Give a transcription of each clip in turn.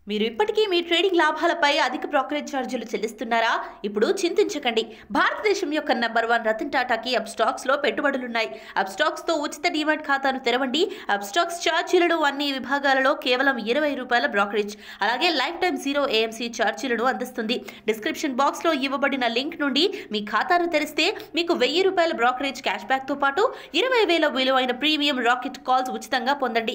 మీరు ఇప్పటికీ మీ ట్రేడింగ్ లాభాలపై అధిక బ్రోకరేజ్ ఛార్జీలు చెల్లిస్తున్నారా ఇప్పుడు చింతించకండి భారతదేశం యొక్క నంబర్ వన్ రతన్ టాటాకి అప్ స్టాక్స్ లో పెట్టుబడులున్నాయి అప్ స్టాక్స్ తో ఉచిత డిమాట్ ఖాతాను తెరవండి అప్ స్టాక్స్ ఛార్జీలను అన్ని విభాగాలలో కేవలం ఇరవై రూపాయల బ్రోకరేజ్ అలాగే లైఫ్ టైం జీరో ఏఎంసీ ఛార్జీలను అందిస్తుంది డిస్క్రిప్షన్ బాక్స్ లో ఇవ్వబడిన లింక్ నుండి మీ ఖాతాను తెరిస్తే మీకు వెయ్యి రూపాయల బ్రోకరేజ్ క్యాష్ బ్యాక్ తో పాటు ఇరవై వేల విలువైన ప్రీమియం రాకెట్ కాల్స్ ఉచితంగా పొందండి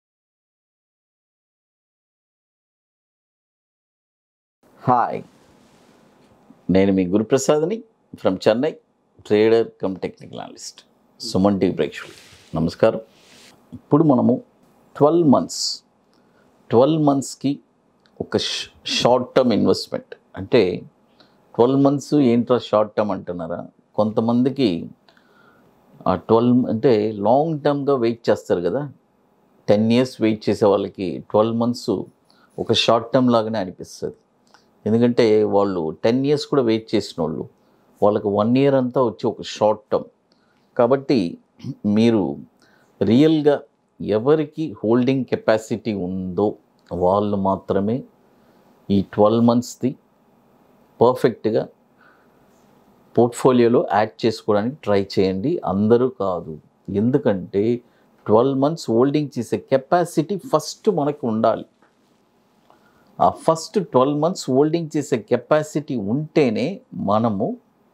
హాయ్ నేను మీ గురుప్రసాద్ని from Chennai trader come technical analyst Suman T ప్రేక్షకులు నమస్కారం ఇప్పుడు మనము ట్వెల్వ్ మంత్స్ ట్వెల్వ్ మంత్స్కి ఒక షార్ట్ టర్మ్ ఇన్వెస్ట్మెంట్ అంటే ట్వెల్వ్ మంత్స్ ఏంట్రా షార్ట్ టర్మ్ అంటున్నారా కొంతమందికి ఆ ట్వెల్వ్ అంటే లాంగ్ టర్మ్గా వెయిట్ చేస్తారు కదా టెన్ ఇయర్స్ వెయిట్ చేసే వాళ్ళకి ట్వెల్వ్ మంత్స్ ఒక షార్ట్ టర్మ్ లాగానే అనిపిస్తుంది ఎందుకంటే వాళ్ళు టెన్ ఇయర్స్ కూడా వెయిట్ చేసిన వాళ్ళు వాళ్ళకి వన్ ఇయర్ అంతా వచ్చి ఒక షార్ట్ టర్మ్ కాబట్టి మీరు రియల్గా ఎవరికి హోల్డింగ్ కెపాసిటీ ఉందో వాళ్ళు మాత్రమే ఈ ట్వెల్వ్ మంత్స్ది పర్ఫెక్ట్గా పోర్ట్ఫోలియోలో యాడ్ చేసుకోవడానికి ట్రై చేయండి అందరూ కాదు ఎందుకంటే ట్వెల్వ్ మంత్స్ హోల్డింగ్ చేసే కెపాసిటీ ఫస్ట్ మనకు ఉండాలి ఆ ఫస్ట్ ట్వెల్వ్ మంత్స్ హోల్డింగ్ చేసే కెపాసిటీ ఉంటేనే మనము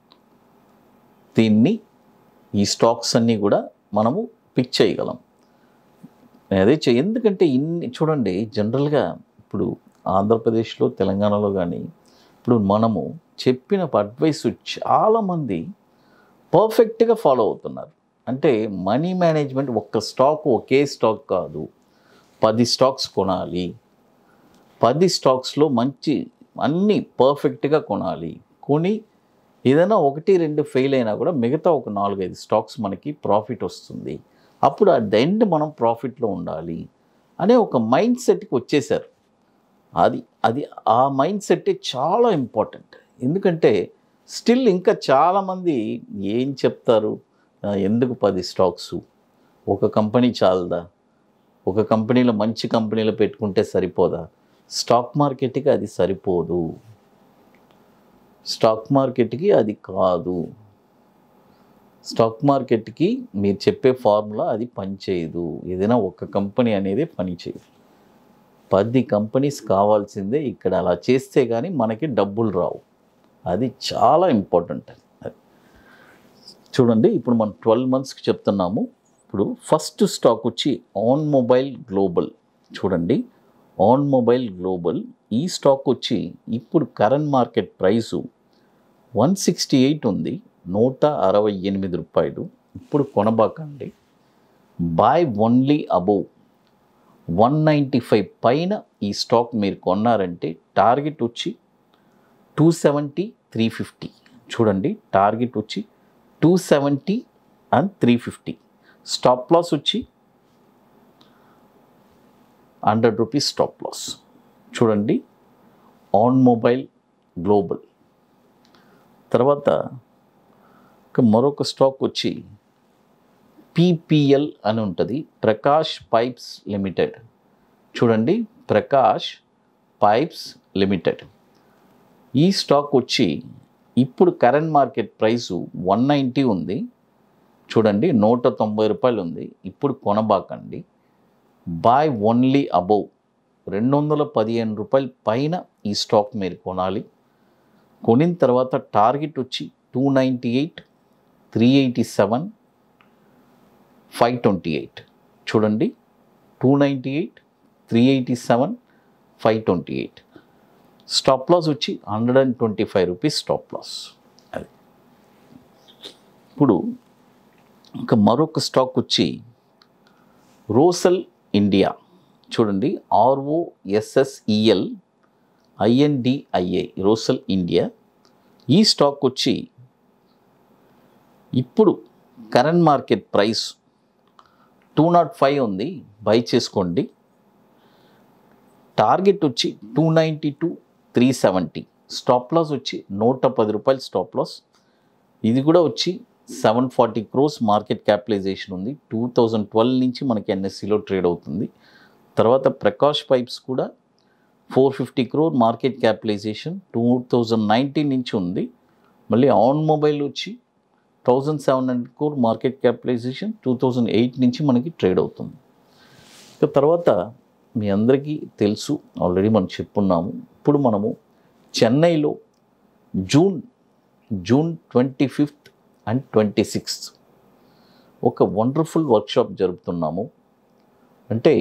దీన్ని ఈ స్టాక్స్ అన్నీ కూడా మనము పిక్ చేయగలం నేను అదే చెయ్యి ఎందుకంటే ఇన్ని చూడండి జనరల్గా ఇప్పుడు ఆంధ్రప్రదేశ్లో తెలంగాణలో కానీ ఇప్పుడు మనము చెప్పిన అడ్వైస్ చాలామంది పర్ఫెక్ట్గా ఫాలో అవుతున్నారు అంటే మనీ మేనేజ్మెంట్ ఒక్క స్టాక్ ఒకే స్టాక్ కాదు పది స్టాక్స్ కొనాలి పది స్టాక్స్లో మంచి అన్నీ పర్ఫెక్ట్గా కొనాలి కొని ఏదైనా ఒకటి రెండు ఫెయిల్ అయినా కూడా మిగతా ఒక నాలుగైదు స్టాక్స్ మనకి ప్రాఫిట్ వస్తుంది అప్పుడు అట్ ద ఎండ్ మనం ప్రాఫిట్లో ఉండాలి అనే ఒక మైండ్ సెట్కి వచ్చేసారు అది అది ఆ మైండ్ సెట్టే చాలా ఇంపార్టెంట్ ఎందుకంటే స్టిల్ ఇంకా చాలామంది ఏం చెప్తారు ఆ, ఎందుకు పది స్టాక్స్ ఒక కంపెనీ చాలదా ఒక కంపెనీలో మంచి కంపెనీలో పెట్టుకుంటే సరిపోదా స్టాక్ మార్కెట్కి అది సరిపోదు స్టాక్ మార్కెట్కి అది కాదు స్టాక్ మార్కెట్కి మీరు చెప్పే ఫార్ములా అది పనిచేయదు ఏదైనా ఒక కంపెనీ అనేది పనిచేయదు పది కంపెనీస్ కావాల్సిందే ఇక్కడ అలా చేస్తే కానీ మనకి డబ్బులు రావు అది చాలా ఇంపార్టెంట్ అది చూడండి ఇప్పుడు మనం ట్వెల్వ్ మంత్స్కి చెప్తున్నాము ఇప్పుడు ఫస్ట్ స్టాక్ వచ్చి ఆన్ మొబైల్ గ్లోబల్ చూడండి ఆన్ మొబైల్ గ్లోబల్ ఈ స్టాక్ వచ్చి ఇప్పుడు current market price one sixty eight ఉంది నూట అరవై ఎనిమిది రూపాయలు ఇప్పుడు కొనబాకండి buy only above one ninety five పైన ఈ స్టాక్ మీరు కొన్నారంటే టార్గెట్ వచ్చి టూ సెవెంటీ త్రీ ఫిఫ్టీ చూడండి టార్గెట్ వచ్చి two seventy and three fifty stop loss వచ్చి హండ్రెడ్ రూపీస్ స్టాప్ లాస్ చూడండి ఆన్ మొబైల్ గ్లోబల్ తర్వాత ఇక మరొక స్టాక్ వచ్చి పీపీఎల్ అని ఉంటుంది ప్రకాష్ పైప్స్ లిమిటెడ్ చూడండి ప్రకాష్ పైప్స్ లిమిటెడ్ ఈ స్టాక్ వచ్చి ఇప్పుడు current market price one ninety ఉంది చూడండి నూట తొంభై రూపాయలు ఉంది ఇప్పుడు కొనబాకండి బాయ్ ఓన్లీ అబోవ్ రెండు వందల పదిహేను రూపాయల పైన ఈ స్టాక్ మీరు కొనాలి కొనిన తర్వాత టార్గెట్ వచ్చి two ninety eight three eighty seven five twenty eight చూడండి two ninety eight three eighty seven five twenty eight stop loss వచ్చి hundred and twenty five rupees stop loss అది ఇప్పుడు ఇంకా మరొక స్టాక్ వచ్చి రోసల్ ఇండియా చూడండి R O S S E L I N D I A Rossell India ఈ stock వచ్చి ఇప్పుడు current market price two naught five ఉంది బై చేసుకోండి టార్గెట్ వచ్చి two ninety two three seventy stop loss వచ్చి నూట పది రూపాయలు స్టాప్ లాస్ ఇది కూడా వచ్చి seven forty crores market capitalisation ఉంది టూ థౌజండ్ ట్వెల్వ్ నుంచి మనకి ఎన్ఎస్సిలో ట్రేడ్ అవుతుంది తర్వాత ప్రకాష్ పైప్స్ కూడా four fifty crore market capitalisation two thousand nineteen నుంచి ఉంది మళ్ళీ ఆన్ మొబైల్ వచ్చి thousand seven hundred crore market capitalisation two thousand eight నుంచి మనకి ట్రేడ్ అవుతుంది ఇక తర్వాత మీ అందరికీ తెలుసు ఆల్రెడీ మనం చెప్పున్నాము ఇప్పుడు మనము చెన్నైలో June June twenty fifth and twenty sixth ఒక వండర్ఫుల్ వర్క్షాప్ జరుపుతున్నాము అంటే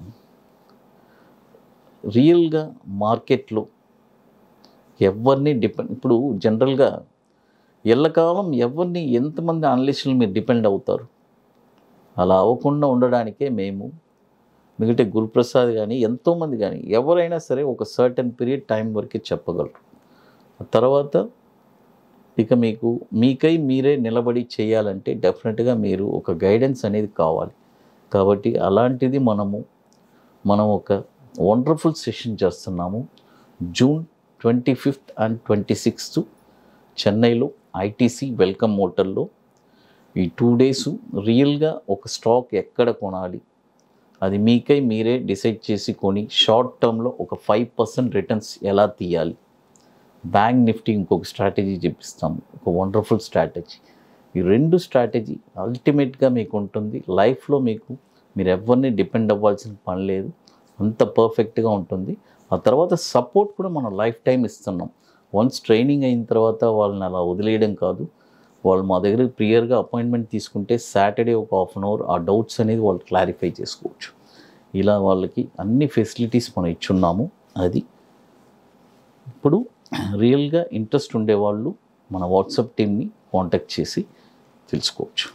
రియల్గా మార్కెట్లో ఎవరిని డిపెండ్ ఇప్పుడు జనరల్గా ఎల్లకాలం ఎవరిని ఎంతమంది అనలిస్టులు మీరు డిపెండ్ అవుతారు అలా అవ్వకుండా ఉండడానికే మేము ఎందుకంటే గురుప్రసాద్ కానీ ఎంతోమంది కానీ ఎవరైనా సరే ఒక సర్టన్ పీరియడ్ టైం వరకే చెప్పగలరు ఆ తర్వాత ఇక మీకు మీకై మీరే నిలబడి చేయాలంటే డెఫినెట్గా మీరు ఒక గైడెన్స్ అనేది కావాలి కాబట్టి అలాంటిది మనము మనం ఒక వండర్ఫుల్ సెషన్ చేస్తున్నాము June twenty fifth and twenty sixth చెన్నైలో ఐటీసీ వెల్కమ్ మోటల్లో ఈ టూ డేస్ రియల్గా ఒక స్టాక్ ఎక్కడ కొనాలి అది మీకై మీరే డిసైడ్ చేసి కొని షార్ట్ టర్మ్లో ఒక ఫైవ్ పర్సెంట్ రిటర్న్స్ ఎలా తీయాలి బ్యాంక్ నిఫ్టీ ఇంకొక స్ట్రాటజీ చెప్పిస్తాము ఒక వండర్ఫుల్ స్ట్రాటజీ ఈ రెండు స్ట్రాటజీ అల్టిమేట్గా మీకు ఉంటుంది లైఫ్లో మీకు మీరు ఎవరిని డిపెండ్ అవ్వాల్సిన పని లేదు అంత పర్ఫెక్ట్గా ఉంటుంది ఆ తర్వాత సపోర్ట్ కూడా మనం లైఫ్ టైం ఇస్తున్నాం వన్స్ ట్రైనింగ్ అయిన తర్వాత వాళ్ళని అలా వదిలేయడం కాదు వాళ్ళు మా దగ్గర ప్రియర్గా అపాయింట్మెంట్ తీసుకుంటే సాటర్డే ఒక హాఫ్ అన్ అవర్ ఆ డౌట్స్ అనేది వాళ్ళు క్లారిఫై చేసుకోవచ్చు ఇలా వాళ్ళకి అన్ని ఫెసిలిటీస్ మనం ఇచ్చున్నాము అది ఇప్పుడు రియల్గా ఇంట్రెస్ట్ ఉండేవాళ్ళు మన వాట్సాప్ టీమ్ని కాంటాక్ట్ చేసి తెలుసుకోవచ్చు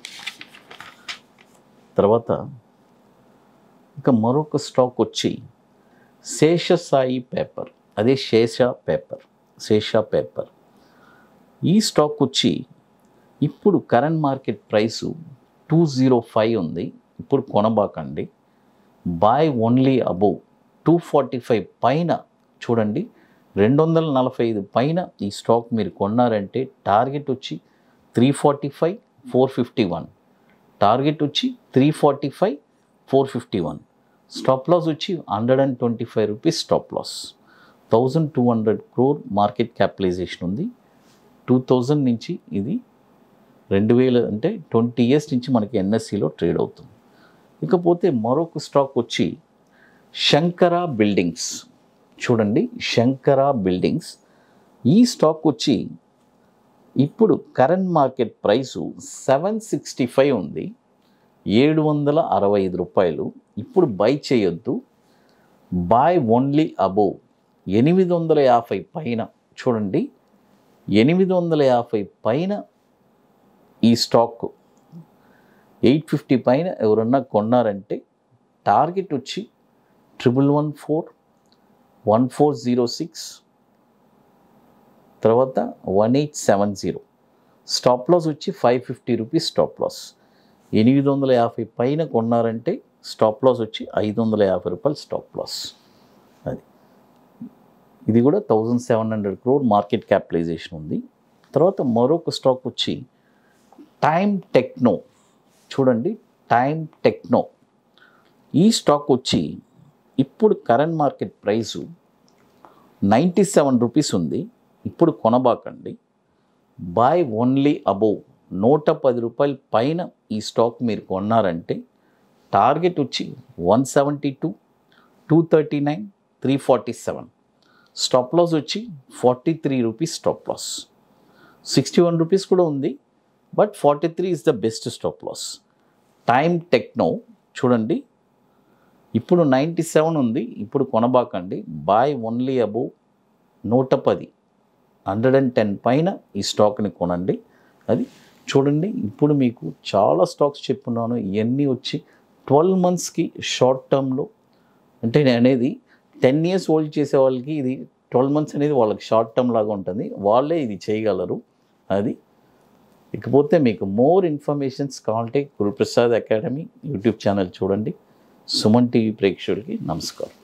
తర్వాత ఇంకా మరొక స్టాక్ వచ్చి శేషసాయి పేపర్ అదే శేష పేపర్ శేష పేపర్ ఈ స్టాక్ వచ్చి ఇప్పుడు current market price two zero five ఉంది ఇప్పుడు కొనబాకండి buy only above two forty five పైన చూడండి రెండు వందల నలభై ఐదు పైన ఈ స్టాక్ మీరు కొన్నారంటే టార్గెట్ వచ్చి three forty five four fifty one target వచ్చి three forty five four fifty one stop loss వచ్చి hundred and twenty five rupees stop loss thousand two hundred crore market capitalisation ఉంది టూ థౌజండ్ నుంచి ఇది రెండు వేల అంటే ట్వంటీ ఇయర్స్ నుంచి మనకి ఎన్ఎస్సిలో ట్రేడ్ అవుతుంది ఇకపోతే మరొక స్టాక్ వచ్చి శంకర బిల్డింగ్స్ చూడండి శంకర బిల్డింగ్స్ ఈ స్టాక్ వచ్చి ఇప్పుడు current market price seven sixty five ఉంది ఏడు వందల అరవై ఐదు రూపాయలు ఇప్పుడు బై చేయొద్దు బాయ్ ఓన్లీ అబోవ్ ఎనిమిది వందల యాభై పైన చూడండి ఎనిమిది వందల యాభై పైన ఈ స్టాక్ ఎయిట్ ఫిఫ్టీ పైన ఎవరన్నా కొన్నారంటే టార్గెట్ వచ్చి triple one four one four zero six తర్వాత one eight seven zero stop loss వచ్చి five fifty rupees stop loss ఎనిమిది వందల యాభై పైన కొన్నారంటే స్టాప్ లాస్ వచ్చి ఐదు వందల యాభై రూపాయలు స్టాప్ లాస్ అది ఇది కూడా thousand seven hundred crore market capitalisation ఉంది తర్వాత మరొక స్టాక్ వచ్చి టైమ్ టెక్నో చూడండి టైమ్ టెక్నో ఈ స్టాక్ వచ్చి ఇప్పుడు current market price ninety seven rupees ఉంది ఇప్పుడు కొనబాకండి బాయ్ ఓన్లీ అబోవ్ నూట పది రూపాయల పైన ఈ స్టాక్ మీరు కొన్నారంటే టార్గెట్ వచ్చి one seventy two two thirty nine three forty seven stop loss వచ్చి forty three rupees stop loss sixty one rupees కూడా ఉంది but forty three is the best stop loss Time Techno చూడండి ఇప్పుడు ninety seven ఉంది ఇప్పుడు కొనబాకండి buy only above నూట పది హండ్రెడ్ అండ్ టెన్ పైన ఈ స్టాక్ని కొనండి అది చూడండి ఇప్పుడు మీకు చాలా స్టాక్స్ చెప్పున్నాను ఇవన్నీ వచ్చి ట్వెల్వ్ మంత్స్కి షార్ట్ టర్మ్లో అంటే నేను అనేది టెన్ ఇయర్స్ హోల్డ్ చేసే వాళ్ళకి ఇది ట్వెల్వ్ మంత్స్ అనేది వాళ్ళకి షార్ట్ టర్మ్ లాగా ఉంటుంది వాళ్ళే ఇది చేయగలరు అది ఇకపోతే మీకు మోర్ ఇన్ఫర్మేషన్స్ కావాలంటే గురుప్రసాద్ అకాడమీ యూట్యూబ్ ఛానల్ చూడండి సుమన్ టీవీ ప్రేక్షకులకి నమస్కారం